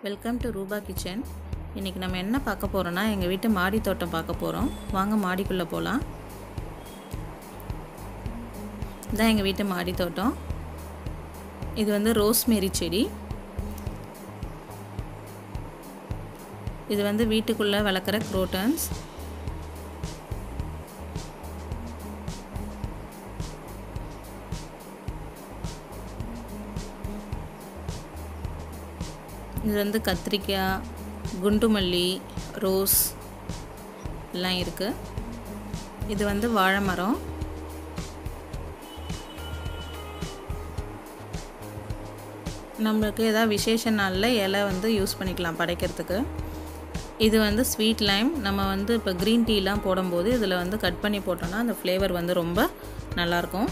welcome to ரூபா kitchen இன்றைக்கி நம்ம என்ன பார்க்க போகிறோன்னா எங்கள் வீட்டு மாடி தோட்டம் பார்க்க போகிறோம் வாங்க மாடிக்குள்ளே போகலாம் இதான் எங்கள் வீட்டு மாடி தோட்டம் இது வந்து ரோஸ்மேரி செடி இது வந்து வீட்டுக்குள்ளே வளர்க்குற குரோட்டன்ஸ் இது வந்து கத்திரிக்காய் குண்டு மல்லி ரோஸ் எல்லாம் இருக்குது இது வந்து வாழை மரம் நம்மளுக்கு ஏதாவது விசேஷ நாளில் இலை வந்து யூஸ் பண்ணிக்கலாம் படைக்கிறதுக்கு இது வந்து ஸ்வீட் லைம் நம்ம வந்து இப்போ க்ரீன் டீலாம் போடும்போது இதில் வந்து கட் பண்ணி போட்டோன்னா அந்த ஃப்ளேவர் வந்து ரொம்ப நல்லாயிருக்கும்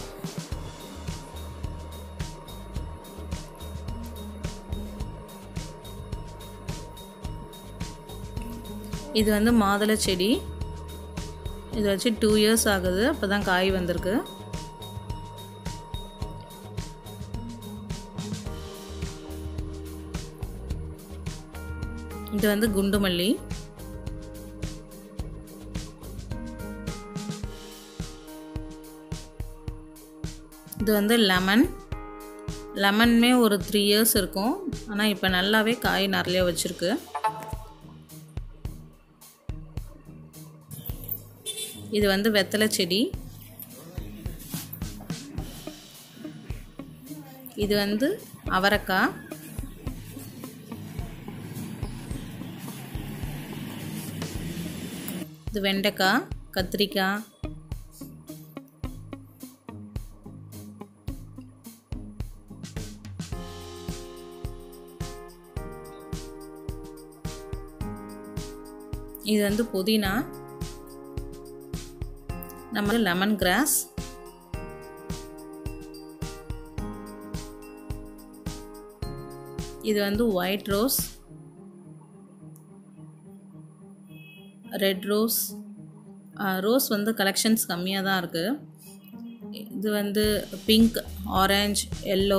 இது வந்து மாதுளை செடி இது வச்சு டூ இயர்ஸ் ஆகுது அப்போ தான் காய் வந்திருக்கு இது வந்து குண்டு மல்லி இது வந்து லெமன் லெமன்மே ஒரு த்ரீ இயர்ஸ் இருக்கும் ஆனால் இப்போ நல்லாவே காய் நிறைய வச்சுருக்கு இது வந்து வெத்தலை செடி இது வந்து அவரைக்காய் இது வெண்டைக்காய் கத்திரிக்காய் இது வந்து புதினா நம்ம லெமன் கிராஸ் இது வந்து white rose red rose rose வந்து கலெக்ஷன்ஸ் கம்மியாக தான் இருக்குது இது வந்து பிங்க் ஆரஞ்ச் எல்லோ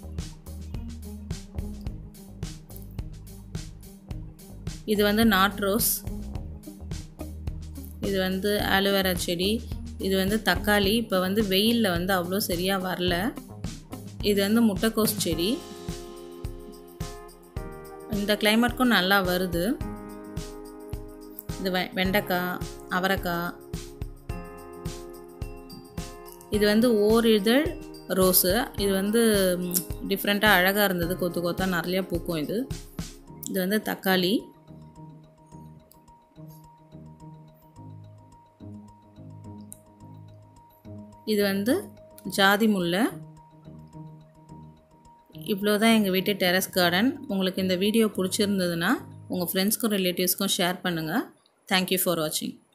இது வந்து நாட் ரோஸ் இது வந்து ஆலோவேரா செடி இது வந்து தக்காளி இப்போ வந்து வெயிலில் வந்து அவ்வளோ சரியாக வரல இது வந்து முட்டைக்கோஸ் செடி இந்த கிளைமேட்க்கும் நல்லா வருது இது வெ வெண்டைக்காய் அவரைக்காய் இது வந்து ஓர் இதழ் ரோஸு இது வந்து டிஃப்ரெண்ட்டாக அழகாக இருந்தது கொத்து கொத்தாக நிறையா பூக்கும் இது இது வந்து தக்காளி இது வந்து ஜாதி முல்லை இவ்வளோ தான் எங்கள் வீட்டு டெரஸ் கார்டன் உங்களுக்கு இந்த வீடியோ பிடிச்சிருந்ததுன்னா உங்கள் ஃப்ரெண்ட்ஸ்க்கும் ரிலேட்டிவ்ஸ்க்கும் ஷேர் பண்ணுங்கள் தேங்க்யூ ஃபார் வாட்சிங்